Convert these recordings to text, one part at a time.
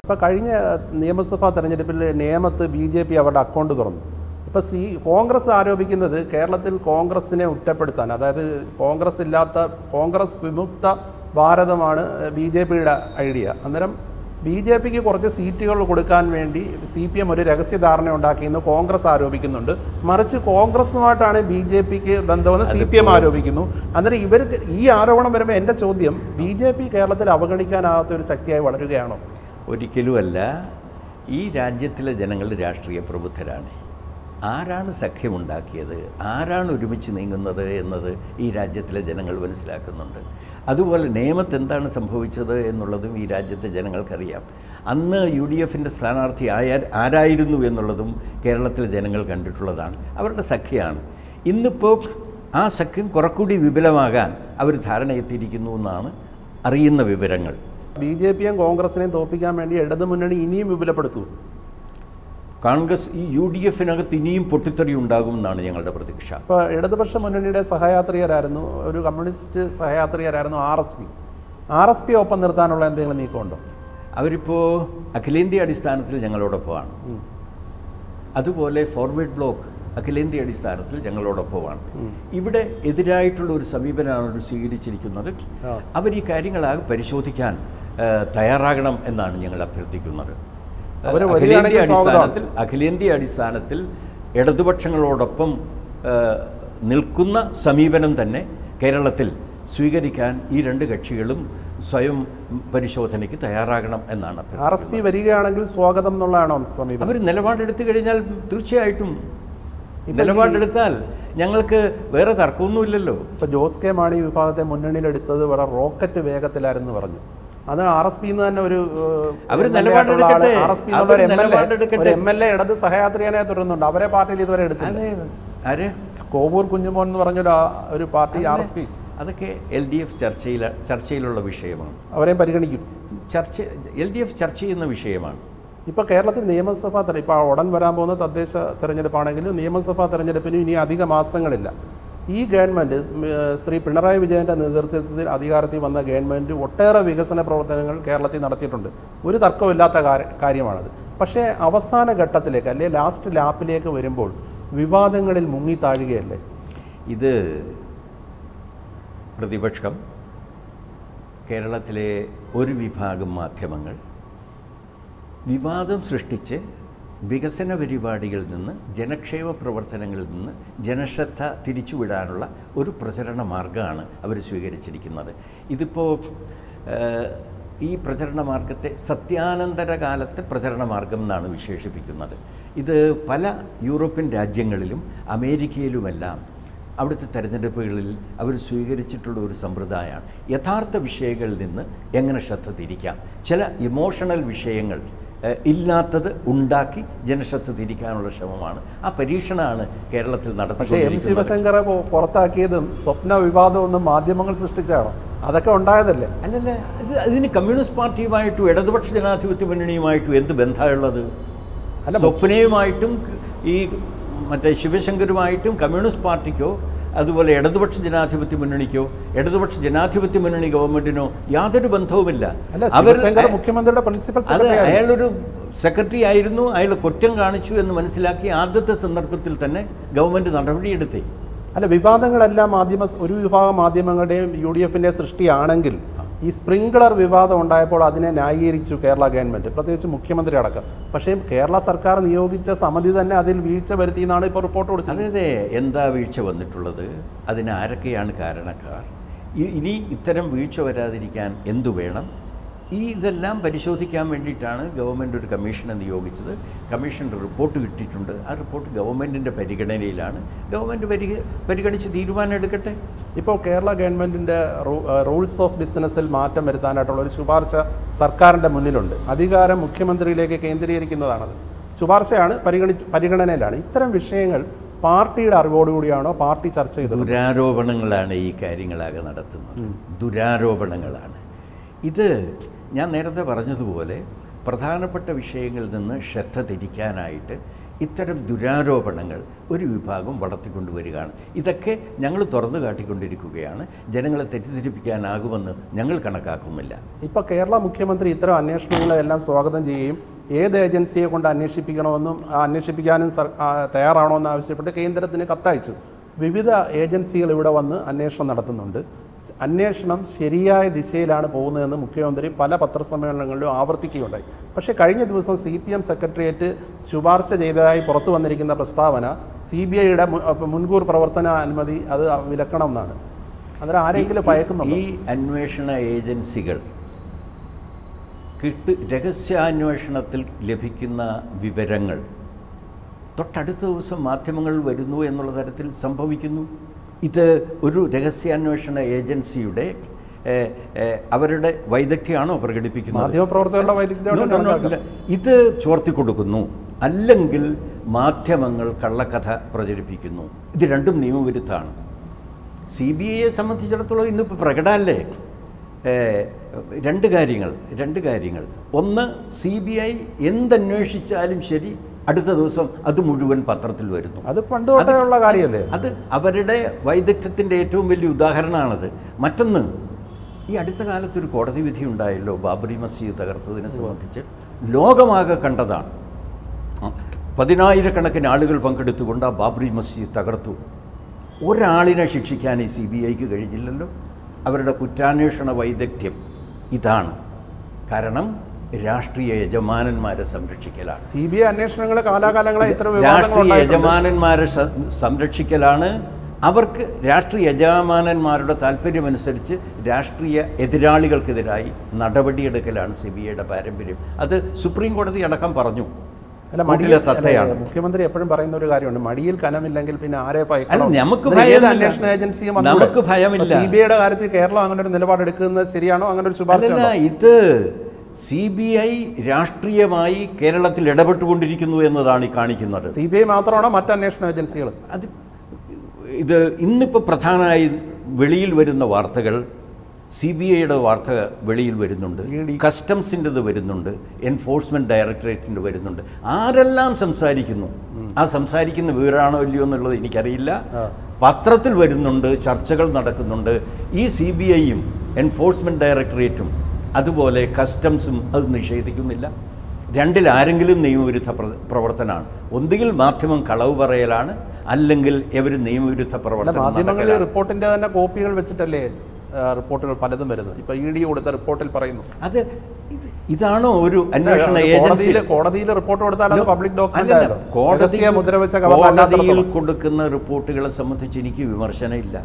ഇപ്പോൾ കഴിഞ്ഞ നിയമസഭാ തെരഞ്ഞെടുപ്പിൽ നേമത്ത് ബി ജെ പി അവരുടെ അക്കൗണ്ട് തുറന്നു ഇപ്പോൾ സി കോൺഗ്രസ് ആരോപിക്കുന്നത് കേരളത്തിൽ കോൺഗ്രസിനെ ഉറ്റപ്പെടുത്താൻ അതായത് കോൺഗ്രസ് ഇല്ലാത്ത കോൺഗ്രസ് വിമുക്ത ഭാരതമാണ് ബി ജെ പിയുടെ ഐഡിയ അന്നേരം ബി ജെ പിക്ക് കുറച്ച് സീറ്റുകൾ കൊടുക്കാൻ വേണ്ടി സി പി എം ഒരു രഹസ്യധാരണ ഉണ്ടാക്കിയെന്ന് കോൺഗ്രസ് ആരോപിക്കുന്നുണ്ട് മറിച്ച് കോൺഗ്രസുമായിട്ടാണ് ബി ജെ പിക്ക് ബന്ധമെന്ന് സി പി എം ആരോപിക്കുന്നു അന്നേരം ഇവർക്ക് ഈ ആരോപണം വരുമ്പോൾ എൻ്റെ ചോദ്യം ബി ജെ പി കേരളത്തിൽ അവഗണിക്കാനാകാത്ത ഒരു ശക്തിയായി വളരുകയാണോ ഒരിക്കലുമല്ല ഈ രാജ്യത്തിലെ ജനങ്ങൾ രാഷ്ട്രീയ പ്രബുദ്ധരാണ് ആരാണ് സഖ്യമുണ്ടാക്കിയത് ആരാണ് ഒരുമിച്ച് നീങ്ങുന്നത് എന്നത് ഈ രാജ്യത്തിലെ ജനങ്ങൾ മനസ്സിലാക്കുന്നുണ്ട് അതുപോലെ നിയമത്ത് എന്താണ് സംഭവിച്ചത് എന്നുള്ളതും ഈ രാജ്യത്തെ ജനങ്ങൾക്കറിയാം അന്ന് യു ഡി എഫിൻ്റെ സ്ഥാനാർത്ഥി ആയ ആരായിരുന്നു എന്നുള്ളതും കേരളത്തിലെ ജനങ്ങൾ കണ്ടിട്ടുള്ളതാണ് അവരുടെ സഖ്യമാണ് ഇന്നിപ്പോൾ ആ സഖ്യം കുറച്ചുകൂടി വിപുലമാകാൻ അവർ ധാരണയെത്തിയിരിക്കുന്നു എന്നാണ് അറിയുന്ന വിവരങ്ങൾ ബി ജെ പിയും കോൺഗ്രസിനെയും തോപ്പിക്കാൻ വേണ്ടി ഇടതു മുന്നണി ഇനിയും വിപുലപ്പെടുത്തൂ കോൺഗ്രസ് ഈ യു ഡി എഫിനകത്ത് ഇനിയും പൊട്ടിത്തെറി ഉണ്ടാകും എന്നാണ് ഞങ്ങളുടെ പ്രതീക്ഷ ഇപ്പോൾ ഇടതുപക്ഷ മുന്നണിയുടെ സഹയാത്രികരായിരുന്നു ഒരു കമ്മ്യൂണിസ്റ്റ് സഹയാത്രികരായിരുന്നു R S P R S P ഒപ്പം നിർത്താനുള്ള എന്തെങ്കിലും നീക്കമുണ്ടോ അവരിപ്പോൾ അഖിലേന്ത്യാ അടിസ്ഥാനത്തിൽ ഞങ്ങളോടൊപ്പമാണ് അതുപോലെ ഫോർവേഡ് ബ്ലോക്ക് അഖിലേന്ത്യാ അടിസ്ഥാനത്തിൽ ഞങ്ങളോടൊപ്പമാണ് ഇവിടെ എതിരായിട്ടുള്ള ഒരു സമീപനമാണ് അവർ സ്വീകരിച്ചിരിക്കുന്നത് ആ. അവർ ഈ കാര്യങ്ങളാകെ പരിശോധിക്കാൻ ആ, തയ്യാറാകണം എന്നാണ് ഞങ്ങൾ അഭ്യർത്ഥിക്കുന്നത് അവര് അഖിലേന്ത്യാ വരികയാണെങ്കിൽ സ്വാഗതമാണ്. അടിസ്ഥാനത്തിൽ അഖിലേന്ത്യാ അടിസ്ഥാനത്തിൽ ഇടതുപക്ഷങ്ങളോടൊപ്പം ആ, നിൽക്കുന്ന സമീപനം തന്നെ കേരളത്തിൽ സ്വീകരിക്കാൻ ഈ രണ്ട് കക്ഷികളും സ്വയം പരിശോധനയ്ക്ക് തയ്യാറാകണം എന്നാണ് ആർ എസ് പി വരികയാണെങ്കിൽ സ്വാഗതം എന്നുള്ളതാണോ സമീപനം അവർ നിലപാടെടുത്തു കഴിഞ്ഞാൽ തീർച്ചയായിട്ടും നിലപാടെടുത്താൽ ഞങ്ങൾക്ക് വേറെ തർക്കമൊന്നുമില്ലല്ലോ ഇപ്പോൾ ജോസ് കെ മാണി വിഭാഗത്തെ മുന്നണിയിലെടുത്തത് വളരെ റോക്കറ്റ് വേഗത്തിലായിരുന്നു പറഞ്ഞു അത് ആർ എസ് പി തന്നെ ഒരു അവര് നിലപാടെടുക്കട്ടെ. ആർ എസ് പി അവര് ഒരു നിലപാടെടുക്കട്ടെ. എം എൽ എ ഇടത് സഹയാത്രികനെ തുടരുന്നുണ്ട് അവരെ പാർട്ടിയിൽ ഇതുവരെ എടുത്തില്ല അതെ ആര് കോവൂർ കുഞ്ഞുമോൻ എന്ന് പറഞ്ഞൊരു ആ- ഒരു പാർട്ടി ആർ എസ് പി അതൊക്കെ എൽ ഡി എഫ് ചർച്ചയിൽ ചർച്ചയിലുള്ള വിഷയമാണ് അവരെയും പരിഗണിക്കും ചർച്ച എൽ ഡി എഫ് ചർച്ച ചെയ്യുന്ന വിഷയമാണ് ഇപ്പോൾ കേരളത്തിൽ നിയമസഭാ തെര ഇപ്പോൾ ഉടൻ വരാൻ പോകുന്ന തദ്ദേശ തെരഞ്ഞെടുപ്പാണെങ്കിലും നിയമസഭാ തെരഞ്ഞെടുപ്പിന് ഇനി അധിക മാസങ്ങളില്ല ഈ ഗവൺമെൻറ് ശ്രീ പിണറായി വിജയൻ്റെ നേതൃത്വത്തിൽ അധികാരത്തിൽ വന്ന ഗവൺമെൻറ് ഒട്ടേറെ വികസന പ്രവർത്തനങ്ങൾ കേരളത്തിൽ നടത്തിയിട്ടുണ്ട് ഒരു തർക്കമില്ലാത്ത കാര്യ- കാര്യമാണത് പക്ഷേ അവസാന ഘട്ടത്തിലേക്ക് അല്ലെ ലാസ്റ്റ് ലാപ്പിലേക്ക് വരുമ്പോൾ വിവാദങ്ങളിൽ മുങ്ങിത്താഴുകയല്ലേ ഇത് പ്രതിപക്ഷം കേരളത്തിലെ ഒരു വിഭാഗം മാധ്യമങ്ങൾ വിവാദം സൃഷ്ടിച്ച് വികസന പരിപാടികളിൽ നിന്ന് ജനക്ഷേമ പ്രവർത്തനങ്ങളിൽ നിന്ന് ജനശ്രദ്ധ തിരിച്ചുവിടാനുള്ള ഒരു പ്രചരണ മാർഗമാണ് അവർ സ്വീകരിച്ചിരിക്കുന്നത് ഇതിപ്പോൾ ഏഹ്, ഈ പ്രചരണ മാർഗത്തെ സത്യാനന്തര കാലത്തെ പ്രചരണ മാർഗം എന്നാണ് വിശേഷിപ്പിക്കുന്നത് ഇത് പല യൂറോപ്യൻ രാജ്യങ്ങളിലും അമേരിക്കയിലുമെല്ലാം അവിടുത്തെ തെരഞ്ഞെടുപ്പുകളിൽ അവർ സ്വീകരിച്ചിട്ടുള്ള ഒരു സമ്പ്രദായമാണ് യഥാർത്ഥ വിഷയങ്ങളിൽ നിന്ന് എങ്ങനെ ശ്രദ്ധ തിരിക്കാം ചില ഇമോഷണൽ വിഷയങ്ങൾ ഏഹ്, ഇല്ലാത്തത് ഉണ്ടാക്കി ജനശ്രദ്ധ തിരിക്കാനുള്ള ശ്രമമാണ് ആ പരീക്ഷണമാണ് കേരളത്തിൽ പക്ഷേ എം നടത്തിക്കൊണ്ടിരിക്കുന്നത് ശിവശങ്കറെ പൊ- പുറത്താക്കിയതും സ്വപ്ന വിവാദമൊന്നും മാധ്യമങ്ങൾ സൃഷ്ടിച്ചാണോ അതൊക്കെ ഉണ്ടായതല്ലേ അല്ലല്ല ഇത് അതിന് കമ്മ്യൂണിസ്റ്റ് പാർട്ടിയുമായിട്ടും ഇടതുപക്ഷ ജനാധിപത്യ മുന്നണിയുമായിട്ടും എന്ത് ബന്ധമുള്ളത് അല്ല, സ്വപ്നയുമായിട്ടും ഈ മറ്റേ ശിവശങ്കരുമായിട്ടും കമ്മ്യൂണിസ്റ്റ് പാർട്ടിക്കോ അതുപോലെ ഇടതുപക്ഷ ജനാധിപത്യ മുന്നണിക്കോ ഇടതുപക്ഷ ജനാധിപത്യ മുന്നണി ഗവൺമെന്റിനോ യാതൊരു ബന്ധവുമില്ല അല്ല അവർ ശിവശങ്കർ മുഖ്യമന്ത്രിയുടെ പ്രിൻസിപ്പൽ അത് സെക്രട്ടറി ആയിരുന്നു. അയാളൊരു സെക്രട്ടറി ആയിരുന്നു അയാൾ കുറ്റം കാണിച്ചു എന്ന് മനസ്സിലാക്കി ആദ്യത്തെ സന്ദർഭത്തിൽ തന്നെ ഗവൺമെന്റ് നടപടിയെടുത്തേ അല്ല വിവാദങ്ങളെല്ലാം മാധ്യമ ഒരു വിഭാഗം മാധ്യമങ്ങളുടെയും യു ഡി എഫിൻ്റെ സൃഷ്ടിയാണെങ്കിൽ ഈ സ്പ്രിംഗ്ലർ വിവാദം ഉണ്ടായപ്പോൾ അതിനെ ന്യായീകരിച്ചു കേരള ഗവൺമെൻറ് പ്രത്യേകിച്ച് മുഖ്യമന്ത്രി അടക്കം പക്ഷേ കേരള സർക്കാർ നിയോഗിച്ച സമിതി തന്നെ അതിൽ വീഴ്ച വരുത്തി എന്നാണ് ഇപ്പോൾ റിപ്പോർട്ട് കൊടുത്തത് അതെ അതെ എന്താ വീഴ്ച വന്നിട്ടുള്ളത് അതിന് ആരൊക്കെയാണ് കാരണക്കാർ ഇ- ഇനി ഇത്തരം വീഴ്ച വരാതിരിക്കാൻ എന്തു വേണം ഈ ഇതെല്ലാം പരിശോധിക്കാൻ വേണ്ടിയിട്ടാണ് ഗവൺമെൻറ് ഒരു കമ്മീഷനെ നിയോഗിച്ചത് കമ്മീഷൻ്റെ റിപ്പോർട്ട് കിട്ടിയിട്ടുണ്ട് ആ റിപ്പോർട്ട് ഗവൺമെൻറ്റിൻ്റെ പരിഗണനയിലാണ് ഗവൺമെൻറ് പരിഗ പരിഗണിച്ച് തീരുമാനം എടുക്കട്ടെ ഇപ്പോൾ കേരള ഗവൺമെൻറ്റിൻ്റെ റൂൾസ് ഓഫ് ബിസിനസ്സിൽ മാറ്റം വരുത്താനായിട്ടുള്ള ഒരു ശുപാർശ സർക്കാരിൻ്റെ മുന്നിലുണ്ട് അധികാരം മുഖ്യമന്ത്രിയിലേക്ക് കേന്ദ്രീകരിക്കുന്നതാണത് ശുപാർശയാണ് പരിഗണിച്ച് പരിഗണനയിലാണ് ഇത്തരം വിഷയങ്ങൾ പാർട്ടിയുടെ അറിവോടുകൂടിയാണോ പാർട്ടി ചർച്ച ചെയ്തത് ദുരാരോപണങ്ങളാണ് ഈ കാര്യങ്ങളാകെ നടത്തുന്നത് ദുരാരോപണങ്ങളാണ് ഇത് ഞാൻ നേരത്തെ പറഞ്ഞതുപോലെ പ്രധാനപ്പെട്ട വിഷയങ്ങളിൽ നിന്ന് ശ്രദ്ധ തിരിക്കാനായിട്ട് ഇത്തരം ദുരാരോപണങ്ങൾ ഒരു വിഭാഗം വളർത്തിക്കൊണ്ടുവരികയാണ് ഇതൊക്കെ ഞങ്ങൾ തുറന്നു കാട്ടിക്കൊണ്ടിരിക്കുകയാണ് ജനങ്ങളെ തെറ്റിദ്ധരിപ്പിക്കാനാകുമെന്ന് ഞങ്ങൾ കണക്കാക്കുന്നില്ല ഇപ്പോൾ കേരള മുഖ്യമന്ത്രി ഇത്തരം അന്വേഷണങ്ങളെല്ലാം സ്വാഗതം ചെയ്യുകയും ഏത് ഏജൻസിയെ കൊണ്ട് അന്വേഷിപ്പിക്കണമെന്നും ആ അന്വേഷിപ്പിക്കാനും സർ ആ, തയ്യാറാണോ എന്ന് ആവശ്യപ്പെട്ട് കേന്ദ്രത്തിന് കത്തയച്ചു വിവിധ ഏജൻസികൾ ഇവിടെ വന്ന് അന്വേഷണം നടത്തുന്നുണ്ട് സ് അന്വേഷണം ശരിയായ ദിശയിലാണ് പോകുന്നതെന്ന് മുഖ്യമന്ത്രി പല പത്രസമ്മേളനങ്ങളിലും ആവർത്തിക്കുകയുണ്ടായി പക്ഷേ കഴിഞ്ഞ ദിവസം സി പി എം സെക്രട്ടേറിയറ്റ് ശുപാർശ ചെയ്തതായി പുറത്തു വന്നിരിക്കുന്ന പ്രസ്താവന സി ബി ഐയുടെ മുൻകൂർ പ്രവർത്തന അനുമതി അത് വിലക്കണം എന്നാണ് അന്നേരം ആരെങ്കിലും ഭയക്കുന്നുണ്ടോ ഈ അന്വേഷണ ഏജൻസികൾ കിട്ട് രഹസ്യാന്വേഷണത്തിൽ ലഭിക്കുന്ന വിവരങ്ങൾ തൊട്ടടുത്ത ദിവസം മാധ്യമങ്ങളിൽ വരുന്നു എന്നുള്ള തരത്തിൽ സംഭവിക്കുന്നു ഇത് ഒരു രഹസ്യാന്വേഷണ ഏജൻസിയുടെ ഏഹ്, ഏഹ്, അവരുടെ വൈദഗ്ധ്യമാണോ പ്രകടിപ്പിക്കുന്നത് മാധ്യമപ്രവർത്തകരുടെ വൈദഗ്ധ്യം No, no, no, ഇല്ല. ഇത് ചോർത്തി കൊടുക്കുന്നു അല്ലെങ്കിൽ മാധ്യമങ്ങൾ കള്ളക്കഥ പ്രചരിപ്പിക്കുന്നു ഇത് രണ്ടും നിയമവിരുദ്ധമാണ് സി ബി ഐയെ സംബന്ധിച്ചിടത്തോളം ഇന്നിപ്പോൾ പ്രകടമല്ലേ ഏ, രണ്ട് കാര്യങ്ങൾ രണ്ട് കാര്യങ്ങൾ ഒന്ന് സി ബി ഐ എന്തന്വേഷിച്ചാലും ശരി അടുത്ത ദിവസം അത് മുഴുവൻ പത്രത്തിൽ വരുന്നു അത് പണ്ട് തൊട്ടേ ഉള്ള കാര്യമല്ലേ അത് അവരുടെ വൈദഗ്ധ്യത്തിൻ്റെ ഏറ്റവും വലിയ ഉദാഹരണമാണത് മറ്റൊന്ന് ഈ അടുത്ത കാലത്തൊരു കോടതി വിധി ഉണ്ടായല്ലോ ബാബറി മസ്ജിദ് തകർത്തതിനെ സംബന്ധിച്ച് ലോകമാകെ കണ്ടതാണ് ആ, പതിനായിരക്കണക്കിന് ആളുകൾ പങ്കെടുത്തുകൊണ്ട് ആ ബാബറി മസ്ജിദ് തകർത്തു ഒരാളിനെ ശിക്ഷിക്കാൻ ഈ സി ബി ഐക്ക് കഴിഞ്ഞില്ലല്ലോ അവരുടെ കുറ്റാന്വേഷണ വൈദഗ്ധ്യം ഇതാണ് കാരണം രാഷ്ട്രീയ യജമാനന്മാരെ സംരക്ഷിക്കലാണ് സി ബി ഐ അന്വേഷണങ്ങൾ കാലാകാലങ്ങളായി ഇത്തരം വിവാദങ്ങൾ രാഷ്ട്രീയ ഉണ്ടായിട്ടുണ്ട്. യജമാനന്മാരെ സ- സംരക്ഷിക്കലാണ് അവർക്ക് രാഷ്ട്രീയ യജമാനന്മാരുടെ താല്പര്യമനുസരിച്ച് രാഷ്ട്രീയ എതിരാളികൾക്കെതിരായി നടപടിയെടുക്കലാണ് സി ബി ഐയുടെ പാരമ്പര്യം അത് സുപ്രീം കോടതി അടക്കം പറഞ്ഞു അല്ല കൂട്ടിലെ മടിയിൽ തത്തയാണ്. അല്ല, മുഖ്യമന്ത്രി എപ്പോഴും പറയുന്ന ഒരു കാര്യമുണ്ട് മടിയിൽ കനമില്ലെങ്കിൽ പിന്നെ ആരെ അല്ല ഭയക്കണം നമുക്ക് ഇതിന് ഏത് ഭയമില്ല. അന്വേഷണ ഏജൻസിയും നമുക്ക് ഭയമില്ല. സി ബി ഐയുടെ കാര്യത്തിൽ കേരളം അങ്ങനെ ഒരു നിലപാടെടുക്കുന്നത് ശരിയാണോ അങ്ങനെ ഒരു ശുപാർശ അതല്ല ഇത് സി ബി ഐ രാഷ്ട്രീയമായി കേരളത്തിൽ ഇടപെട്ടുകൊണ്ടിരിക്കുന്നു എന്നതാണ് ഈ കാണിക്കുന്നത് സി ബി ഐ മാത്രമാണോ മറ്റ് അന്വേഷണ ഏജൻസികൾ അത് ഇത് ഇന്നിപ്പോൾ പ്രധാനമായി വെളിയിൽ വരുന്ന വാർത്തകൾ സി ബി ഐയുടെ വാർത്ത വെളിയിൽ വരുന്നുണ്ട് ED. കസ്റ്റംസിൻ്റെത് വരുന്നുണ്ട് എൻഫോഴ്സ്മെൻറ്റ് ഡയറക്ടറേറ്റിൻ്റെ വരുന്നുണ്ട് ആരെല്ലാം സംസാരിക്കുന്നു ആ സംസാരിക്കുന്ന വിവരമാണോ ഇല്ലയോ എന്നുള്ളത് എനിക്കറിയില്ല ആ. പത്രത്തിൽ വരുന്നുണ്ട് ചർച്ചകൾ നടക്കുന്നുണ്ട് ഈ സി ബി ഐയും എൻഫോഴ്സ്മെൻറ്റ് ഡയറക്ടറേറ്റും അതുപോലെ കസ്റ്റംസും അത് നിഷേധിക്കുന്നില്ല രണ്ടിൽ ആരെങ്കിലും നിയമവിരുദ്ധ പ്ര- പ്രവർത്തനമാണ് ഒന്നുകിൽ മാധ്യമം കളവ് പറയലാണ് അല്ലെങ്കിൽ ഇവർ നിയമവിരുദ്ധ അല്ല പ്രവർത്തനം മാധ്യമങ്ങളിൽ നടക്കലാണ്. റിപ്പോർട്ടിന്റെ തന്നെ കോപ്പികൾ വെച്ചിട്ടല്ലേ ആ, റിപ്പോർട്ടുകൾ പലതും വരുന്നത് ഇപ്പൊ ഇ ഡി കൊടുത്ത റിപ്പോർട്ടിൽ പറയുന്നു അത് ഇത് ഇതാണോ ഒരു അന്വേഷണ ഏജൻസി കോടതിയിൽ കോടതിയിൽ റിപ്പോർട്ട് കൊടുത്താൽ അത് പബ്ലിക് ഡോക്യുമെന്റ് അല്ലല്ല, ആയല്ലോ കോടതി രഹസ്യ മുദ്ര വെച്ച കോടതിയിൽ അല്ലാത്തടത്തോളം കൊടുക്കുന്ന റിപ്പോർട്ടുകളെ സംബന്ധിച്ച് എനിക്ക് വിമർശനമില്ല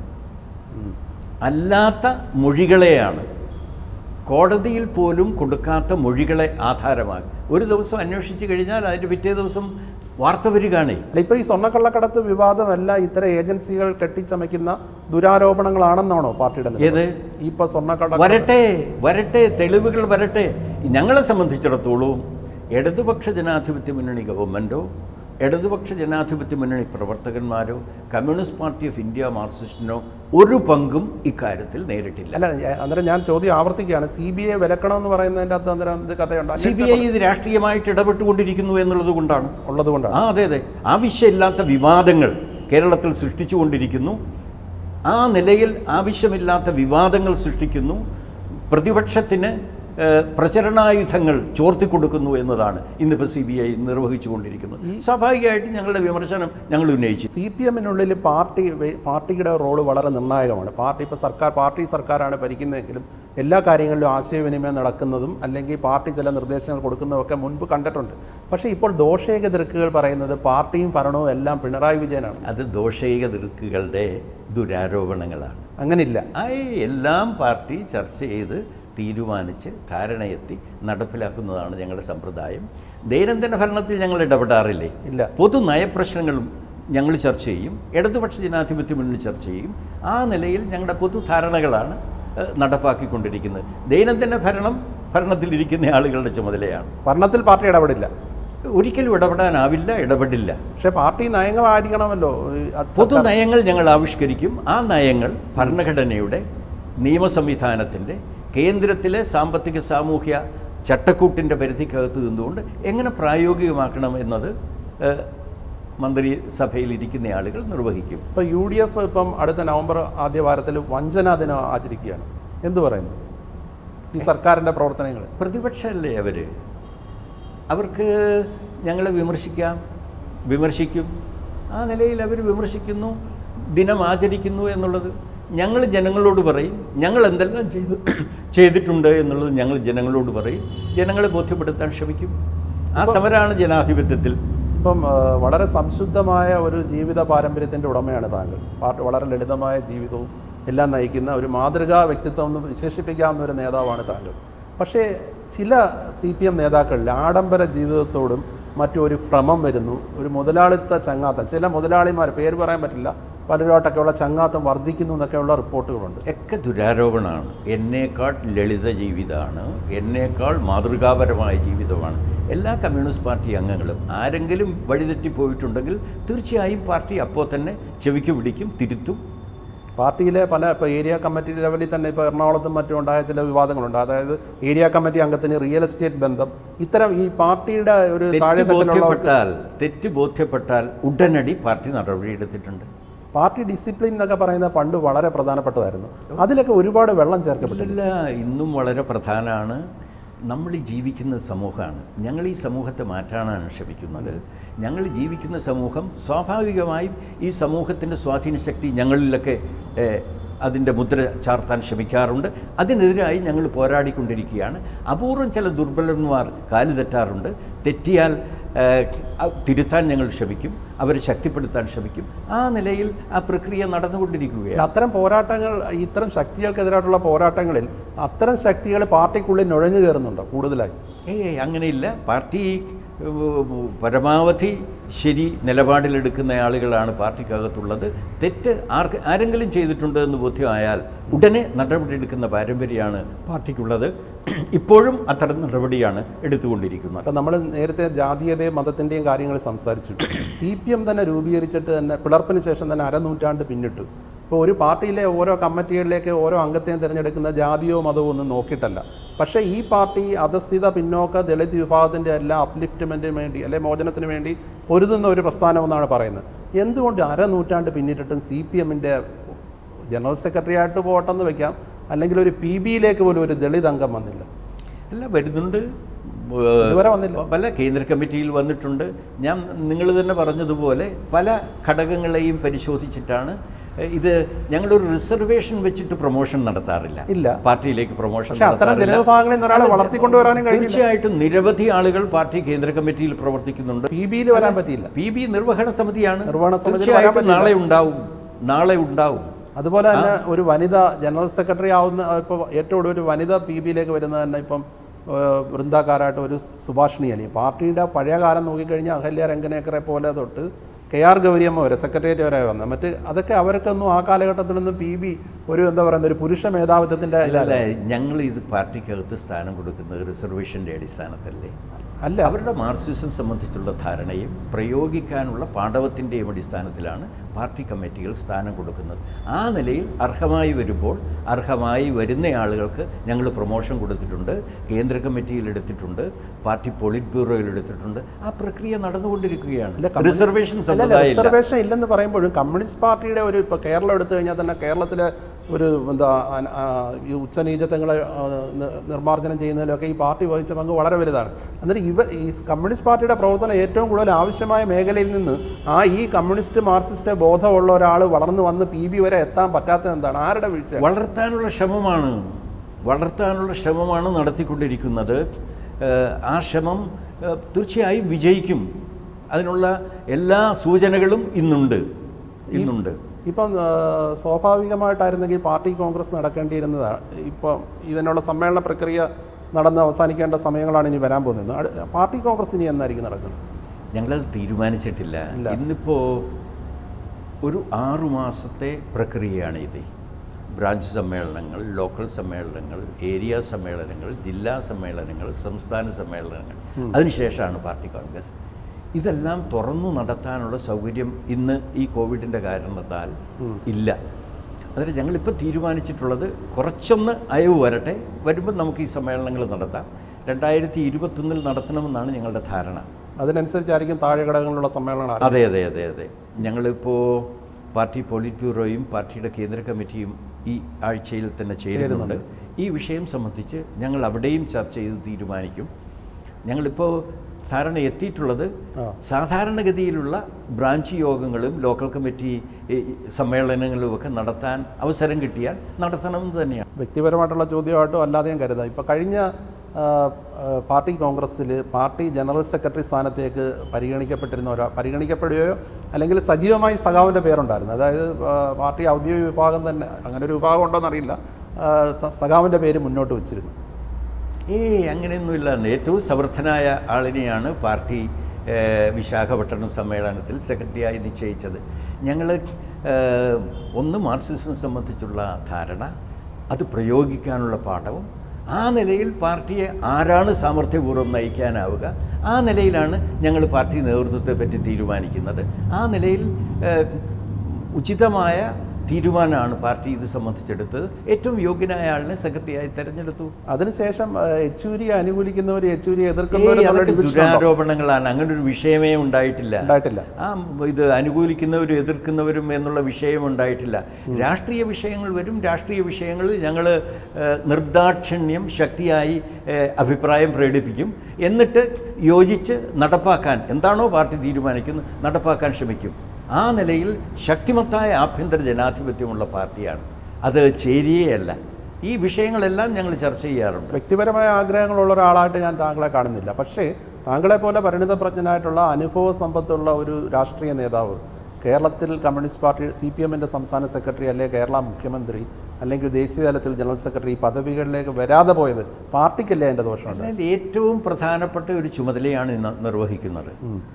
അല്ലാത്ത മൊഴികളെയാണ് കോടതിയിൽ പോലും കൊടുക്കാത്ത മൊഴികളെ ആധാരമാക്കി ഒരു ദിവസം അന്വേഷിച്ച് കഴിഞ്ഞാൽ അതിൻ്റെ പിറ്റേ ദിവസം വാർത്ത വരികയാണേ അല്ല ഇപ്പൊ ഈ സ്വർണ്ണക്കള്ളക്കടത്ത് വിവാദമല്ല ഇത്തരം ഏജൻസികൾ കെട്ടിച്ചമയ്ക്കുന്ന ദുരാരോപണങ്ങളാണെന്നാണോ പാർട്ടിയുടെ നിലപാട്? ഏത്? ഈ ഇപ്പൊ സ്വർണ്ണക്കള്ള വരട്ടെ വരട്ടെ തെളിവുകൾ വരട്ടെ ഞങ്ങളെ സംബന്ധിച്ചിടത്തോളം ഇടതുപക്ഷ ജനാധിപത്യ മുന്നണി ഗവൺമെൻറ്റോ ഇടതുപക്ഷ ജനാധിപത്യ മുന്നണി പ്രവർത്തകന്മാരോ കമ്മ്യൂണിസ്റ്റ് പാർട്ടി ഓഫ് ഇന്ത്യ മാർക്സിസ്റ്റിനോ ഒരു പങ്കും ഇക്കാര്യത്തിൽ നേരിട്ടില്ല അല്ല ഞാൻ- അന്നേരം ഞാൻ ചോദ്യം ആവർത്തിക്കുകയാണ് സി ബി ഐ വിലക്കണം എന്ന് പറയുന്നതിന്റെ അകത്ത് അന്നേരം എന്ത് കഥയുണ്ട് സി ബി ഐ ഇത് രാഷ്ട്രീയമായിട്ട് ഇടപെട്ടുകൊണ്ടിരിക്കുന്നു എന്നുള്ളത് കൊണ്ടാണ് ഉള്ളത് കൊണ്ടാണ് ആ അതെ അതെ ആവശ്യമില്ലാത്ത വിവാദങ്ങൾ കേരളത്തിൽ സൃഷ്ടിച്ചുകൊണ്ടിരിക്കുന്നു ആ നിലയിൽ ആവശ്യമില്ലാത്ത വിവാദങ്ങൾ സൃഷ്ടിക്കുന്നു പ്രതിപക്ഷത്തിന് ഏഹ്, പ്രചരണായുധങ്ങൾ ചോർത്തിക്കൊടുക്കുന്നു എന്നതാണ് ഇന്നിപ്പോൾ സി ബി ഐ നിർവഹിച്ചുകൊണ്ടിരിക്കുന്നത് സ്വാഭാവികമായിട്ടും ഞങ്ങളുടെ വിമർശനം ഞങ്ങൾ ഉന്നയിച്ചു സി പി എമ്മിനുള്ളിൽ പാർട്ടി വെ- പാർട്ടിയുടെ റോള് വളരെ നിർണായകമാണ് പാർട്ടി ഇപ്പോൾ സർക്കാർ പാർട്ടി സർക്കാരാണ് ഭരിക്കുന്നതെങ്കിലും എല്ലാ കാര്യങ്ങളിലും ആശയവിനിമയം നടക്കുന്നതും അല്ലെങ്കിൽ പാർട്ടി ചില നിർദ്ദേശങ്ങൾ കൊടുക്കുന്നതൊക്കെ മുൻപ് കണ്ടിട്ടുണ്ട് പക്ഷേ ഇപ്പോൾ ദോഷേക ദൃക്കുകൾ പറയുന്നത് പാർട്ടിയും ഭരണവും എല്ലാം പിണറായി വിജയനാണ് അത് ദോഷൈക ദൃക്കുകളുടെ ദുരാരോപണങ്ങളാണ് അങ്ങനില്ല ആ എല്ലാം പാർട്ടി ചർച്ച ചെയ്ത് തീരുമാനിച്ച് ധാരണയെത്തി നടപ്പിലാക്കുന്നതാണ് ഞങ്ങളുടെ സമ്പ്രദായം ദൈനംദിന ഭരണത്തിൽ ഞങ്ങൾ ഇടപെടാറില്ലേ ഇല്ല പൊതു നയപ്രശ്നങ്ങളും ഞങ്ങൾ ചർച്ച ചെയ്യും ഇടതുപക്ഷ ജനാധിപത്യ മുന്നണി ചർച്ച ചെയ്യും ആ നിലയിൽ ഞങ്ങളുടെ പൊതു ധാരണകളാണ് ഏഹ്, നടപ്പാക്കിക്കൊണ്ടിരിക്കുന്നത് ദൈനംദിന ഭരണം ഭരണത്തിലിരിക്കുന്ന ആളുകളുടെ ചുമതലയാണ് ഭരണത്തിൽ പാർട്ടി ഇടപെടില്ല ഒരിക്കലും ഇടപെടാനാവില്ല ഇടപെടില്ല പക്ഷേ പാർട്ടി നയങ്ങളായിരിക്കണമല്ലോ ഈ അത് പൊതു സർക്കാർ- നയങ്ങൾ ഞങ്ങൾ ആവിഷ്കരിക്കും ആ നയങ്ങൾ ഭരണഘടനയുടെ നിയമ സംവിധാനത്തിൻ്റെ കേന്ദ്രത്തിലെ സാമ്പത്തിക സാമൂഹ്യ ചട്ടക്കൂട്ടിൻ്റെ പരിധിക്കകത്ത് നിന്നുകൊണ്ട് എങ്ങനെ പ്രായോഗികമാക്കണം എന്നത് ഏഹ്, മന്ത്രിസഭയിൽ ഇരിക്കുന്ന ആളുകൾ നിർവഹിക്കും ഇപ്പോൾ യു ഡി എഫ് ഇപ്പം അടുത്ത നവംബർ ആദ്യ വാരത്തിൽ വഞ്ചനാ ദിനം ആചരിക്കുകയാണ് എന്ത് പറയുന്നു ഈ സർക്കാരിൻ്റെ പ്രവർത്തനങ്ങൾ പ്രതിപക്ഷമല്ലേ അവർ അവർക്ക് ഞങ്ങളെ വിമർശിക്കാം വിമർശിക്കും ആ നിലയിൽ അവർ വിമർശിക്കുന്നു ദിനം ആചരിക്കുന്നു എന്നുള്ളത് ഞങ്ങൾ ജനങ്ങളോട് പറയും ഞങ്ങൾ എന്തെല്ലാം ചെയ്തു ചെയ്തിട്ടുണ്ട് എന്നുള്ളത് ഞങ്ങൾ ജനങ്ങളോട് പറയും ജനങ്ങളെ ബോധ്യപ്പെടുത്താൻ ശ്രമിക്കും ആ സമരമാണ് ജനാധിപത്യത്തിൽ ഇപ്പം ആ, വളരെ സംശുദ്ധമായ ഒരു ജീവിത പാരമ്പര്യത്തിൻ്റെ ഉടമയാണ് താങ്കൾ പാർട്ടി വളരെ ലളിതമായ ജീവിതവും എല്ലാം നയിക്കുന്ന ഒരു മാതൃകാ വ്യക്തിത്വം എന്ന് വിശേഷിപ്പിക്കാവുന്ന ഒരു നേതാവാണ് താങ്കൾ പക്ഷേ ചില സി പി എം നേതാക്കളിൽ ആഡംബര ജീവിതത്തോടും മറ്റും ഒരു ഭ്രമം വരുന്നു ഒരു മുതലാളിത്ത ചങ്ങാത്തം ചില മുതലാളിമാർ പേര് പറയാൻ പറ്റില്ല പലരോട്ടൊക്കെയുള്ള ചങ്ങാത്തം വർദ്ധിക്കുന്നു എന്നൊക്കെയുള്ള റിപ്പോർട്ടുകളുണ്ട് ഒക്കെ ദുരാരോപണമാണ് എന്നേക്കാൾ ലളിത ജീവിതമാണ് എന്നേക്കാൾ മാതൃകാപരമായ ജീവിതമാണ് എല്ലാ കമ്മ്യൂണിസ്റ്റ് പാർട്ടി അംഗങ്ങളും ആരെങ്കിലും വഴിതെറ്റിപ്പോയിട്ടുണ്ടെങ്കിൽ തീർച്ചയായും പാർട്ടി അപ്പോൾ തന്നെ ചെവിക്ക് പിടിക്കും തിരുത്തും പാർട്ടിയിലെ പല ഇപ്പോൾ ഏരിയ കമ്മിറ്റി ലെവലിൽ തന്നെ ഇപ്പോൾ എറണാകുളത്തും മറ്റും ഉണ്ടായ ചില വിവാദങ്ങളുണ്ട് അതായത് ഏരിയ കമ്മിറ്റി അംഗത്തിന് റിയൽ എസ്റ്റേറ്റ് ബന്ധം ഇത്തരം ഈ പാർട്ടിയുടെ ഒരു തെറ്റ് താഴെത്തട്ടിലുള്ളവർക്ക് ബോധ്യപ്പെട്ടാൽ തെറ്റ് ബോധ്യപ്പെട്ടാൽ ഉടനടി പാർട്ടി നടപടിയെടുത്തിട്ടുണ്ട് പാർട്ടി ഡിസിപ്ലിൻ എന്നൊക്കെ പറയുന്നത് പണ്ട് വളരെ പ്രധാനപ്പെട്ടതായിരുന്നു അതിലൊക്കെ ഒരുപാട് വെള്ളം ചേർക്കപ്പെട്ടില്ല ഇല്ല ഇന്നും വളരെ പ്രധാനമാണ് നമ്മൾ ഈ ജീവിക്കുന്ന സമൂഹമാണ് ഞങ്ങൾ ഈ സമൂഹത്തെ മാറ്റാനാണ് ശ്രമിക്കുന്നത് ഞങ്ങൾ ജീവിക്കുന്ന സമൂഹം സ്വാഭാവികമായും ഈ സമൂഹത്തിൻ്റെ സ്വാധീന ശക്തി ഞങ്ങളിലൊക്കെ ഏഹ്, അതിൻ്റെ മുദ്ര ചാർത്താൻ ശ്രമിക്കാറുണ്ട് അതിനെതിരായി ഞങ്ങൾ പോരാടിക്കൊണ്ടിരിക്കുകയാണ് അപൂർവം ചില ദുർബലന്മാർ കാല് തെറ്റാറുണ്ട് തെറ്റിയാൽ ഏഹ്, അ- തിരുത്താൻ ഞങ്ങൾ ശ്രമിക്കും അവരെ ശക്തിപ്പെടുത്താൻ ശ്രമിക്കും ആ നിലയിൽ ആ പ്രക്രിയ നടന്നുകൊണ്ടിരിക്കുകയാണ് അത്തരം പോരാട്ടങ്ങൾ ഇത്തരം ശക്തികൾക്കെതിരായിട്ടുള്ള പോരാട്ടങ്ങളിൽ അത്തരം ശക്തികൾ പാർട്ടിക്കുള്ളിൽ നുഴഞ്ഞു കയറുന്നുണ്ടോ കൂടുതലായി ഏയ് അങ്ങനെയില്ല പാർട്ടി ഉം, പരമാവധി ശരി നിലപാടിലെടുക്കുന്ന ആളുകളാണ് പാർട്ടിക്കകത്തുള്ളത് തെറ്റ് ആർക്ക് ആരെങ്കിലും ചെയ്തിട്ടുണ്ട് എന്ന് ബോധ്യമായാൽ ഉടനെ നടപടിയെടുക്കുന്ന പാരമ്പര്യമാണ് പാർട്ടിക്കുള്ളത് ഇപ്പോഴും അത്തരം നടപടിയാണ് എടുത്തുകൊണ്ടിരിക്കുന്നത് അപ്പം നമ്മൾ നേരത്തെ ജാതീയതയും മതത്തിൻ്റെയും കാര്യങ്ങൾ സംസാരിച്ചു സി പി എം തന്നെ രൂപീകരിച്ചിട്ട് തന്നെ പിളർപ്പിന് ശേഷം തന്നെ അരനൂറ്റാണ്ട് പിന്നിട്ടു ഇപ്പോൾ ഒരു പാർട്ടിയിലെ ഓരോ കമ്മിറ്റികളിലേക്ക് ഓരോ അംഗത്തെയും തിരഞ്ഞെടുക്കുന്ന ജാതിയോ മതമോ ഒന്നും നോക്കിയിട്ടല്ല പക്ഷേ ഈ പാർട്ടി അധസ്ഥിത പിന്നോക്ക ദളിത് വിഭാഗത്തിൻ്റെ എല്ലാ അപ്ലിഫ്റ്റ്മെൻറ്റിന് വേണ്ടി അല്ലെ മോചനത്തിന് വേണ്ടി പൊരുതുന്ന ഒരു പ്രസ്ഥാനമെന്നാണ് പറയുന്നത് എന്തുകൊണ്ട് അരനൂറ്റാണ്ട് പിന്നിട്ടിട്ടും സി പി എമ്മിൻ്റെ ജനറൽ സെക്രട്ടറി ആയിട്ട് പോട്ടെന്ന് വെക്കാം അല്ലെങ്കിൽ ഒരു പി ബിയിലേക്ക് പോലും ഒരു ദളിത് അംഗം വന്നില്ല അല്ല വരുന്നുണ്ട് ഇതുവരെ വന്നില്ല. പല കേന്ദ്ര കമ്മിറ്റിയിൽ വന്നിട്ടുണ്ട് ഞാൻ നിങ്ങൾ തന്നെ പറഞ്ഞതുപോലെ പല ഘടകങ്ങളെയും പരിശോധിച്ചിട്ടാണ് ഏഹ്, ഇത് ഞങ്ങളൊരു റിസർവേഷൻ വെച്ചിട്ട് പ്രൊമോഷൻ നടത്താറില്ല ഇല്ല. പാർട്ടിയിലേക്ക് പ്രൊമോഷൻ പക്ഷേ അത്തരം ജനവിഭാഗങ്ങളിൽ നിന്ന് ഒരാളെ വളർത്തിക്കൊണ്ടുവരാനും കഴിഞ്ഞില്ല തീർച്ചയായിട്ടും നിരവധി ആളുകൾ പാർട്ടി കേന്ദ്ര കമ്മിറ്റിയിൽ പ്രവർത്തിക്കുന്നുണ്ട് പി ബിയിൽ വരാൻ പറ്റിയില്ല പി ബി നിർവഹണ സമിതിയാണ് നിർവഹണ സമിതിയിൽ വരാൻ തീർച്ചയായിട്ടും പറ്റില്ല. നാളെ ഉണ്ടാവും നാളെ ഉണ്ടാവും അതുപോലെ തന്നെ ഒരു വനിത ജനറൽ സെക്രട്ടറി ആവുന്ന ഇപ്പോൾ ഏറ്റവും കൂടുതൽ ഒരു വനിത പി ബിയിലേക്ക് വരുന്നത് തന്നെ ഇപ്പം ഏഹ്, വൃന്ദാക്കാരായിട്ട് ഒരു സുഭാഷിണിയാണ് ഈ പാർട്ടിയുടെ പഴയ കാലം നോക്കിക്കഴിഞ്ഞാൽ അഹല്യ രംഗനേക്കറെ പോലെ തൊട്ട് കെ ആർ ഗൗരിയമ്മ വരെ സെക്രട്ടേറിയറ്റ് വരെ വന്നത് മറ്റ് അതൊക്കെ അവർക്കൊന്നും ആ കാലഘട്ടത്തിലൊന്നും പി ബി ഒരു എന്താ പറയുന്നത് ഒരു പുരുഷ മേധാവിത്വത്തിൻ്റെ അല്ല ഞങ്ങൾ ഇത് പാർട്ടിക്കകത്ത് സ്ഥാനം കൊടുക്കുന്നത് റിസർവേഷൻ്റെ അടിസ്ഥാനത്തല്ലേ അല്ല അവരുടെ മാർക്സിസം സംബന്ധിച്ചുള്ള ധാരണയും പ്രയോഗിക്കാനുള്ള പാഠവത്തിൻ്റെയും അടിസ്ഥാനത്തിലാണ് പാർട്ടി കമ്മിറ്റികൾ സ്ഥാനം കൊടുക്കുന്നത് ആ നിലയിൽ അർഹമായി വരുമ്പോൾ അർഹമായി വരുന്ന ആളുകൾക്ക് ഞങ്ങൾ പ്രൊമോഷൻ കൊടുത്തിട്ടുണ്ട് കേന്ദ്ര കമ്മിറ്റിയിൽ എടുത്തിട്ടുണ്ട് പാർട്ടി പോളിറ്റ് ബ്യൂറോയിൽ എടുത്തിട്ടുണ്ട് ആ പ്രക്രിയ നടന്നുകൊണ്ടിരിക്കുകയാണ് അല്ല, കമ്മ്യൂണി- റിസർവേഷൻ അല്ലല്ല, സമ്പ്രദായം ഇല്ല. റിസർവേഷൻ ഇല്ലെന്ന് പറയുമ്പോഴും കമ്മ്യൂണിസ്റ്റ് പാർട്ടിയുടെ ഒരു ഇപ്പോൾ കേരളം എടുത്തു കഴിഞ്ഞാൽ തന്നെ കേരളത്തിലെ ഒരു എന്താ അന- ആ, ഈ ഉച്ചനീചത്വങ്ങളെ ആ, നി- നിർമ്മാർജ്ജനം ചെയ്യുന്നതിലൊക്കെ ഈ പാർട്ടി വഹിച്ച പങ്ക് വളരെ വലുതാണ് എന്നിട്ട് ഇവർ ഈ കമ്മ്യൂണിസ്റ്റ് പാർട്ടിയുടെ പ്രവർത്തനം ഏറ്റവും കൂടുതൽ ആവശ്യമായ മേഖലയിൽ നിന്ന് ആ ഈ കമ്മ്യൂണിസ്റ്റ് മാർക്സിസ്റ്റ് ബോധമുള്ള ഒരാൾ വളർന്നു വന്ന് പി ബി വരെ എത്താൻ പറ്റാത്തത് എന്താണ് ആരുടെ വീഴ്ച വളർത്താനുള്ള ശ്രമമാണ് വളർത്താനുള്ള ശ്രമമാണ് നടത്തിക്കൊണ്ടിരിക്കുന്നത് ഏഹ് ആ ശ്രമം ഏഹ് തീർച്ചയായും വിജയിക്കും അതിനുള്ള എല്ലാ സൂചനകളും ഇന്നുണ്ട് ഇന്നുണ്ട് ഇപ്പം ആ, സ്വാഭാവികമായിട്ടായിരുന്നെങ്കിൽ പാർട്ടി കോൺഗ്രസ് നടക്കേണ്ടിയിരുന്നതാണ് ഇപ്പം ഇതിനുള്ള സമ്മേളന പ്രക്രിയ നടന്ന് അവസാനിക്കേണ്ട സമയങ്ങളാണ് ഇനി വരാൻ പോകുന്നത് അടു- പാർട്ടി കോൺഗ്രസ് ഇനി എന്നായിരിക്കും നടക്കുന്നത് ഞങ്ങളത് തീരുമാനിച്ചിട്ടില്ല ഇല്ല. ഇന്നിപ്പോൾ ഒരു ആറു മാസത്തെ പ്രക്രിയയാണ് ഇത് ബ്രാഞ്ച് സമ്മേളനങ്ങൾ ലോക്കൽ സമ്മേളനങ്ങൾ ഏരിയ സമ്മേളനങ്ങൾ ജില്ലാ സമ്മേളനങ്ങൾ സംസ്ഥാന സമ്മേളനങ്ങൾ അതിനുശേഷമാണ് പാർട്ടി കോൺഗ്രസ് ഇതെല്ലാം തുറന്നു നടത്താനുള്ള സൗകര്യം ഇന്ന് ഈ കോവിഡിൻ്റെ കാരണത്താൽ ഇല്ല അതിന് ഞങ്ങളിപ്പോൾ തീരുമാനിച്ചിട്ടുള്ളത് കുറച്ചൊന്ന് അയവ് വരട്ടെ വരുമ്പോൾ നമുക്ക് ഈ സമ്മേളനങ്ങൾ നടത്താം രണ്ടായിരത്തി ഇരുപത്തൊന്നിൽ നടത്തണമെന്നാണ് ഞങ്ങളുടെ ധാരണ അതിനനുസരിച്ചായിരിക്കും താഴെ ഘടകങ്ങളിലുള്ള സമ്മേളനങ്ങൾ ആരംഭിക്കുന്നത്. അതെ അതെ അതെ അതെ ഞങ്ങളിപ്പോൾ പാർട്ടി പോളിറ്റ് ബ്യൂറോയും പാർട്ടിയുടെ കേന്ദ്ര കമ്മിറ്റിയും ഈ ആഴ്ചയിൽ തന്നെ ചേരുന്നുണ്ട് ഈ വിഷയം സംബന്ധിച്ച് ഞങ്ങൾ അവിടെയും ചർച്ച ചെയ്ത് തീരുമാനിക്കും ഞങ്ങളിപ്പോൾ ധാരണ എത്തിയിട്ടുള്ളത് ആ. സാധാരണഗതിയിലുള്ള ബ്രാഞ്ച് യോഗങ്ങളും ലോക്കൽ കമ്മിറ്റി ഈ, സമ്മേളനങ്ങളും ഒക്കെ നടത്താൻ അവസരം കിട്ടിയാൽ നടത്തണമെന്ന് തന്നെയാണ് വ്യക്തിപരമായിട്ടുള്ള ചോദ്യമായിട്ടോ അല്ലാതെ ഞാൻ കരുതാം ഇപ്പോൾ കഴിഞ്ഞ ആ, ആ, പാർട്ടി കോൺഗ്രസ്സിൽ പാർട്ടി ജനറൽ സെക്രട്ടറി സ്ഥാനത്തേക്ക് പരിഗണിക്കപ്പെട്ടിരുന്ന ഒരാ പരിഗണിക്കപ്പെടുകയോ അല്ലെങ്കിൽ സജീവമായി സഖാവിൻ്റെ പേരുണ്ടായിരുന്നു അതായത് ആ, പാർട്ടി ഔദ്യോഗിക വിഭാഗം തന്നെ അങ്ങനെ ഒരു വിഭാഗം ഉണ്ടോയെന്നറിയില്ല ആ, ത- സഖാവിൻ്റെ പേര് മുന്നോട്ട് വെച്ചിരുന്നു ഏയ് അങ്ങനെയൊന്നുമില്ല ഏറ്റവും സമർത്ഥനായ ആളിനെയാണ് പാർട്ടി ഏഹ്, വിശാഖപട്ടണം സമ്മേളനത്തിൽ സെക്രട്ടറിയായി നിശ്ചയിച്ചത് ഞങ്ങൾ ഒന്ന് മാർക്സിസം സംബന്ധിച്ചുള്ള ധാരണ അത് പ്രയോഗിക്കാനുള്ള പാഠവും ആ നിലയിൽ പാർട്ടിയെ ആരാണ് സാമർഥ്യപൂർവ്വം നയിക്കാനാവുക ആ നിലയിലാണ് ഞങ്ങൾ പാർട്ടി നേതൃത്വത്തെ പറ്റി തീരുമാനിക്കുന്നത് ആ നിലയിൽ ഏഹ്, ഉചിതമായ തീരുമാനമാണ് പാർട്ടി ഇത് സംബന്ധിച്ചെടുത്തത് ഏറ്റവും യോഗ്യനായ ആളിനെ സെക്രട്ടറിയായി തെരഞ്ഞെടുത്തു അതിനുശേഷം ആ, യെച്ചൂരിയെ അനുകൂലിക്കുന്നവർ യെച്ചൂരിയെ എതിർക്കുന്നവർ ഏയ് എന്നുള്ള അതൊക്കെ ഡിവിഷൻ ഉണ്ടോ? ദുരാരോപണങ്ങളാണ് അങ്ങനെ ഒരു വിഷയമേ ഉണ്ടായിട്ടില്ല ഉണ്ടായിട്ടില്ല ആ ഇത് അനുകൂലിക്കുന്നവരും എതിർക്കുന്നവരും എന്നുള്ള വിഷയം ഉണ്ടായിട്ടില്ല രാഷ്ട്രീയ വിഷയങ്ങൾ വരും രാഷ്ട്രീയ വിഷയങ്ങളിൽ ഞങ്ങൾ നിർദാക്ഷിണ്യം ശക്തിയായി ഏഹ്, അഭിപ്രായം പ്രകടിപ്പിക്കും എന്നിട്ട് യോജിച്ച് നടപ്പാക്കാൻ എന്താണോ പാർട്ടി തീരുമാനിക്കുന്നത് നടപ്പാക്കാൻ ശ്രമിക്കും ആ നിലയിൽ ശക്തിമത്തായ ആഭ്യന്തര ജനാധിപത്യമുള്ള പാർട്ടിയാണ് അത് ചേരിയല്ല ഈ വിഷയങ്ങളെല്ലാം ഞങ്ങൾ ചർച്ച ചെയ്യാറുണ്ട് വ്യക്തിപരമായ ആഗ്രഹങ്ങളുള്ള ഒരാളായിട്ട് ഞാൻ താങ്കളെ കാണുന്നില്ല പക്ഷേ താങ്കളെ പോലെ പരിണിതപ്രജ്ഞനായിട്ടുള്ള അനുഭവ സമ്പത്തുള്ള ഒരു രാഷ്ട്രീയ നേതാവ് കേരളത്തിൽ കമ്മ്യൂണിസ്റ്റ് പാർട്ടി സി പി എമ്മിൻ്റെ സംസ്ഥാന സെക്രട്ടറി അല്ലെങ്കിൽ കേരള മുഖ്യമന്ത്രി അല്ലെങ്കിൽ ദേശീയ തലത്തിൽ ജനറൽ സെക്രട്ടറി ഈ പദവികളിലേക്ക് വരാതെ പോയത് പാർട്ടിക്കല്ലേ അതിൻ്റെ ദോഷമുണ്ട് എന്നാൽ ഏറ്റവും പ്രധാനപ്പെട്ട ഒരു ചുമതലയാണ് ഇന്ന് നിർവഹിക്കുന്നത്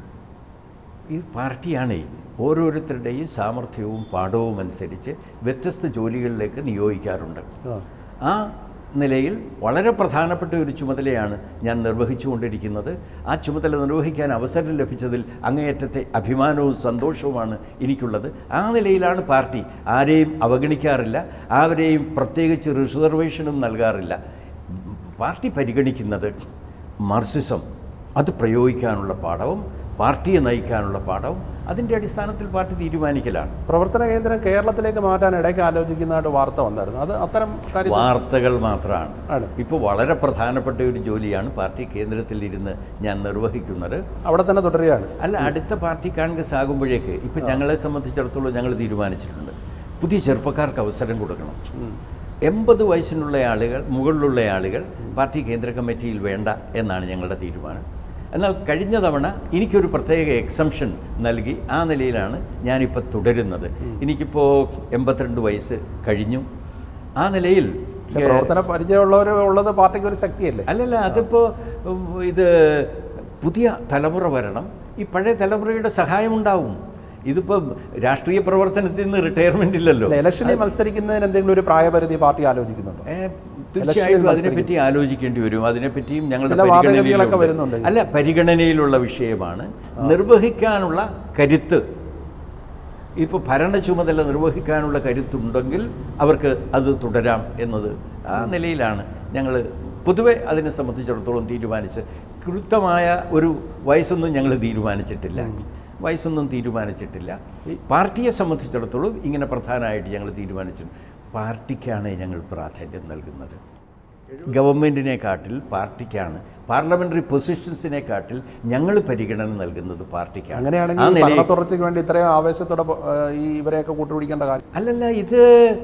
ഈ പാർട്ടിയാണ് ഓരോരുത്തരുടെയും സാമർഥ്യവും പാഠവും അനുസരിച്ച് വ്യത്യസ്ത ജോലികളിലേക്ക് നിയോഗിക്കാറുണ്ട് ആ. ആ നിലയിൽ വളരെ പ്രധാനപ്പെട്ട ഒരു ചുമതലയാണ് ഞാൻ നിർവഹിച്ചുകൊണ്ടിരിക്കുന്നത് ആ ചുമതല നിർവഹിക്കാൻ അവസരം ലഭിച്ചതിൽ അങ്ങേയറ്റത്തെ അഭിമാനവും സന്തോഷവുമാണ് എനിക്കുള്ളത് ആ നിലയിലാണ് പാർട്ടി ആരെയും അവഗണിക്കാറില്ല ആരെയും പ്രത്യേകിച്ച് റിസർവേഷനും നൽകാറില്ല പാർട്ടി പരിഗണിക്കുന്നത് മാർസിസം അത് പ്രയോഗിക്കാനുള്ള പാഠവും പാർട്ടിയെ നയിക്കാനുള്ള പാഠവും അതിൻ്റെ അടിസ്ഥാനത്തിൽ പാർട്ടി തീരുമാനിക്കലാണ് പ്രവർത്തന കേന്ദ്രം കേരളത്തിലേക്ക് മാറ്റാൻ ഇടയ്ക്ക് ആലോചിക്കുന്നതായിട്ട് വാർത്ത വന്നായിരുന്നു അത് അത്തരം കാര്യം വാർത്തകൾ മാത്രമാണ് ആണ് ഇപ്പോൾ വളരെ പ്രധാനപ്പെട്ട ഒരു ജോലിയാണ് പാർട്ടി കേന്ദ്രത്തിൽ ഇരുന്ന് ഞാൻ നിർവഹിക്കുന്നത് അവിടെ തന്നെ തുടരുകയാണ് അല്ല അടുത്ത പാർട്ടി കോൺഗ്രസ് ആകുമ്പോഴേക്ക് ഇപ്പം ഞങ്ങളെ സംബന്ധിച്ചിടത്തോളം ഞങ്ങൾ തീരുമാനിച്ചിട്ടുണ്ട് പുതിയ ചെറുപ്പക്കാർക്ക് അവസരം കൊടുക്കണം എൺപത് വയസ്സിനുള്ള ആളുകൾ മുകളിലുള്ള ആളുകൾ പാർട്ടി കേന്ദ്ര കമ്മിറ്റിയിൽ വേണ്ട എന്നാണ് ഞങ്ങളുടെ തീരുമാനം എന്നാൽ കഴിഞ്ഞ തവണ എനിക്കൊരു പ്രത്യേക എക്സംഷൻ നൽകി ആ നിലയിലാണ് ഞാനിപ്പോൾ തുടരുന്നത് എനിക്കിപ്പോൾ എൺപത്തിരണ്ട് വയസ്സ് കഴിഞ്ഞു ആ നിലയിൽ പക്ഷെ പ്രവർത്തന പരിചയമുള്ളവർ ഉള്ളത് പാർട്ടിക്ക് ഒരു ശക്തിയല്ലേ അല്ലല്ല അതിപ്പോൾ ഉം, ഇത് പുതിയ തലമുറ വരണം ഈ പഴയ തലമുറയുടെ സഹായം ഉണ്ടാവും ഇതിപ്പോൾ രാഷ്ട്രീയ പ്രവർത്തനത്തിൽ നിന്ന് റിട്ടയർമെന്റ് ഇല്ലല്ലോ അല്ല, ഇലക്ഷനിൽ മത്സരിക്കുന്നതിന് എന്തെങ്കിലും ഒരു പ്രായപരിധി പാർട്ടി ആലോചിക്കുന്നുണ്ടോ ഏ, തീർച്ചയായിട്ടും അതിനെപ്പറ്റി ആലോചിക്കേണ്ടി വരും അതിനെപ്പറ്റിയും ഞങ്ങളുടെ ചില വാദഗതികളൊക്കെ പരിഗണനയിലുണ്ട്. വരുന്നുണ്ട്. അല്ല പരിഗണനയിലുള്ള വിഷയമാണ് നിർവഹിക്കാനുള്ള കരുത്ത് ഇപ്പോൾ ഭരണ ചുമതല നിർവഹിക്കാനുള്ള കരുത്തുണ്ടെങ്കിൽ അവർക്ക് അത് തുടരാം എന്നത് ആ നിലയിലാണ് ഞങ്ങൾ പൊതുവെ അതിനെ സംബന്ധിച്ചിടത്തോളം തീരുമാനിച്ച് കൃത്യമായ ഒരു വയസ്സൊന്നും ഞങ്ങൾ തീരുമാനിച്ചിട്ടില്ല വയസ്സൊന്നും തീരുമാനിച്ചിട്ടില്ല പാർട്ടിയെ സംബന്ധിച്ചിടത്തോളം ഇങ്ങനെ പ്രധാനമായിട്ട് ഞങ്ങൾ തീരുമാനിച്ചു പാർട്ടിക്കാണ് ഞങ്ങൾ പ്രാധാന്യം നൽകുന്നത് ഗവൺമെൻറ്റിനെക്കാട്ടിൽ പാർട്ടിക്കാണ് പാർലമെൻ്ററി പൊസിഷൻസിനെക്കാട്ടിൽ ഞങ്ങൾ പരിഗണന നൽകുന്നത് പാർട്ടിക്കാണ് ആ അങ്ങനെയാണെങ്കിൽ നിലയിൽ ഭരണത്തുടർച്ചയ്ക്ക് വേണ്ടി ഇത്രയും ആവേശത്തോടെ പോ- ഏഹ് ഈ ഇവരെയൊക്കെ കൂട്ടുപിടിക്കേണ്ട കാര്യം അല്ലല്ല ഇത്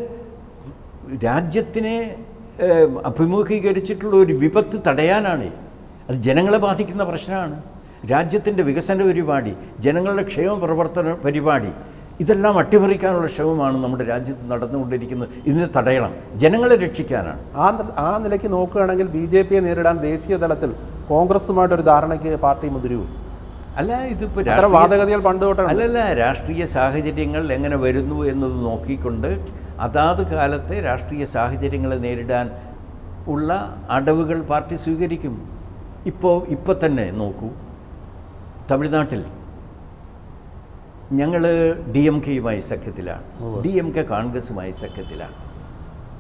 രാജ്യത്തിനെ ഏഹ്, അഭിമുഖീകരിച്ചിട്ടുള്ള ഒരു വിപത്ത് തടയാനാണ് അത് ജനങ്ങളെ ബാധിക്കുന്ന പ്രശ്നമാണ് രാജ്യത്തിൻ്റെ വികസന പരിപാടി ജനങ്ങളുടെ ക്ഷേമ പ്രവർത്തന പരിപാടി ഇതെല്ലാം അട്ടിമറിക്കാനുള്ള ശ്രമമാണ് നമ്മുടെ രാജ്യത്ത് നടന്നുകൊണ്ടിരിക്കുന്നത് ഇതിനെ തടയണം ജനങ്ങളെ രക്ഷിക്കാനാണ് ആ ന- ആ നിലയ്ക്ക് നോക്കുകയാണെങ്കിൽ ബി ജെ പിയെ നേരിടാൻ ദേശീയ തലത്തിൽ കോൺഗ്രസുമായിട്ടൊരു ധാരണയ്ക്ക് പാർട്ടി മുതിരുവും അല്ല ഇതിപ്പോൾ അത്തരം രാഷ്ട്രീയ വാദഗതികൾ പണ്ട് തൊട്ടേ ഉണ്ട്. അല്ലല്ല രാഷ്ട്രീയ സാഹചര്യങ്ങൾ എങ്ങനെ വരുന്നു എന്നത് നോക്കിക്കൊണ്ട് അതാത് കാലത്തെ രാഷ്ട്രീയ സാഹചര്യങ്ങളെ നേരിടാൻ ഉള്ള അടവുകൾ പാർട്ടി സ്വീകരിക്കും ഇപ്പോൾ ഇപ്പോൾ തന്നെ നോക്കൂ തമിഴ്നാട്ടിൽ ഞങ്ങൾ ഡി എം കെയുമായി സഖ്യത്തിലാണ് ഡി എം കെ കോൺഗ്രസുമായി സഖ്യത്തിലാണ്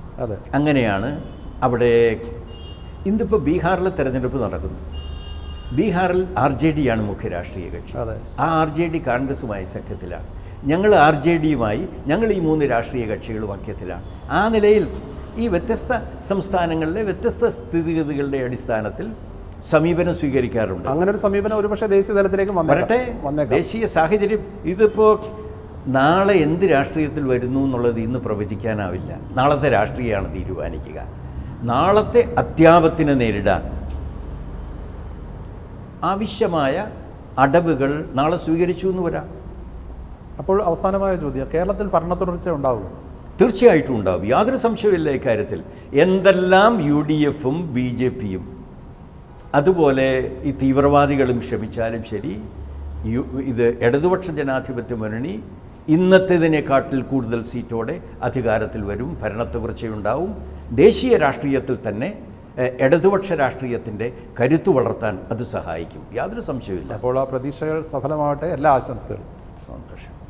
അതെ അങ്ങനെയാണ് അവിടെ ഇന്നിപ്പോൾ ബീഹാറിലെ തെരഞ്ഞെടുപ്പ് നടക്കുന്നു ബീഹാറിൽ ആർ ജെ ഡിയാണ് മുഖ്യ രാഷ്ട്രീയ കക്ഷി അതെ ആ ആർ ജെ ഡി കോൺഗ്രസുമായി സഖ്യത്തിലാണ് ഞങ്ങൾ ആർ ജെ ഡിയുമായി ഞങ്ങൾ ഈ മൂന്ന് രാഷ്ട്രീയ കക്ഷികൾ വാക്യത്തിലാണ് ആ നിലയിൽ ഈ വ്യത്യസ്ത സംസ്ഥാനങ്ങളിലെ വ്യത്യസ്ത സ്ഥിതിഗതികളുടെ അടിസ്ഥാനത്തിൽ സമീപനം സ്വീകരിക്കാറുണ്ട് അങ്ങനെ ഒരു സമീപനം ഒരുപക്ഷെ ദേശീയ തലത്തിലേക്ക് വരട്ടെ വന്നേക്കാം വന്നേക്കാം ദേശീയ സാഹചര്യം ഇതിപ്പോൾ നാളെ എന്ത് രാഷ്ട്രീയത്തിൽ വരുന്നു എന്നുള്ളത് ഇന്ന് പ്രവചിക്കാനാവില്ല നാളത്തെ രാഷ്ട്രീയമാണ് തീരുമാനിക്കുക നാളത്തെ അത്യാപത്തിനെ നേരിടാൻ ആവശ്യമായ അടവുകൾ നാളെ സ്വീകരിച്ചു എന്ന് വരാം അപ്പോൾ അവസാനമായ ചോദ്യം കേരളത്തിൽ ഭരണ തുടർച്ച ഉണ്ടാവും തീർച്ചയായിട്ടും ഉണ്ടാവും യാതൊരു സംശയമില്ല ഇക്കാര്യത്തിൽ എന്തെല്ലാം യു ഡി എഫും ബി ജെ പിയും അതുപോലെ ഈ തീവ്രവാദികളും ശ്രമിച്ചാലും ശരി യു ഇത് ഇടതുപക്ഷ ജനാധിപത്യ മുന്നണി ഇന്നത്തേതിനെക്കാട്ടിൽ കൂടുതൽ സീറ്റോടെ അധികാരത്തിൽ വരും ഭരണത്തുടർച്ചയുണ്ടാവും ദേശീയ രാഷ്ട്രീയത്തിൽ തന്നെ എഹ്, ഇടതുപക്ഷ രാഷ്ട്രീയത്തിൻ്റെ കരുത്തു വളർത്താൻ അത് സഹായിക്കും യാതൊരു സംശയമില്ല അപ്പോൾ ആ പ്രതീക്ഷകൾ സഫലമാവട്ടെ എല്ലാ ആശംസകളും സന്തോഷം